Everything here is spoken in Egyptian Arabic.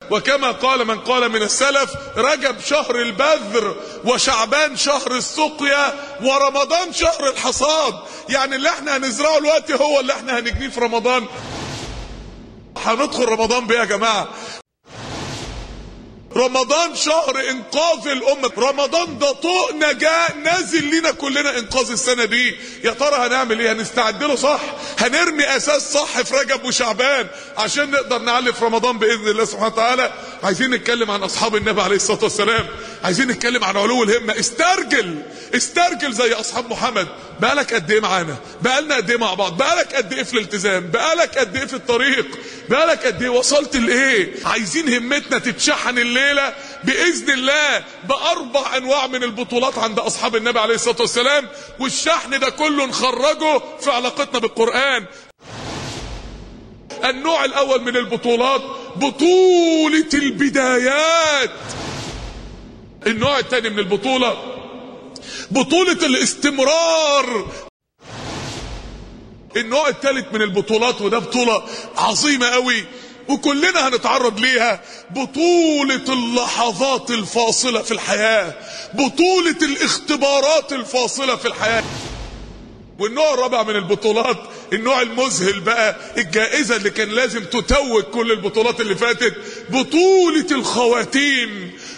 وكما قال من قال من السلف رجب شهر البذر وشعبان شهر السقيا ورمضان شهر الحصاد يعني اللي احنا هنزرعه الوقت هو اللي احنا هنجنيه في رمضان هندخل رمضان بيه يا جماعه رمضان شهر انقاذ الامه رمضان ده طوق نجاة نازل لينا كلنا انقاذ السنه دي يا ترى هنعمل ايه هنستعد له صح هنرمي اساس صح في رجب وشعبان عشان نقدر نعلي في رمضان باذن الله سبحانه وتعالى عايزين نتكلم عن اصحاب النبي عليه الصلاه والسلام عايزين نتكلم عن علو الهمه استرجل استرجل زي اصحاب محمد بقالك قد ايه معانا بقالنا قد ايه مع بعض بقالك قد ايه في الالتزام بقالك قد ايه في الطريق بقالك قد ايه وصلت لايه عايزين همتنا تتشحن الليله باذن الله باربع انواع من البطولات عند اصحاب النبي عليه الصلاه والسلام والشحن ده كله نخرجه في علاقتنا بالقران النوع الاول من البطولات بطوله البدايات النوع الثاني من البطوله بطولة الاستمرار النوع الثالث من البطولات وده بطولة عظيمة قوي وكلنا هنتعرض ليها بطولة اللحظات الفاصلة في الحياة بطولة الاختبارات الفاصلة في الحياة والنوع الرابع من البطولات النوع المذهل بقى الجائزة اللي كان لازم تتوج كل البطولات اللي فاتت بطولة الخواتيم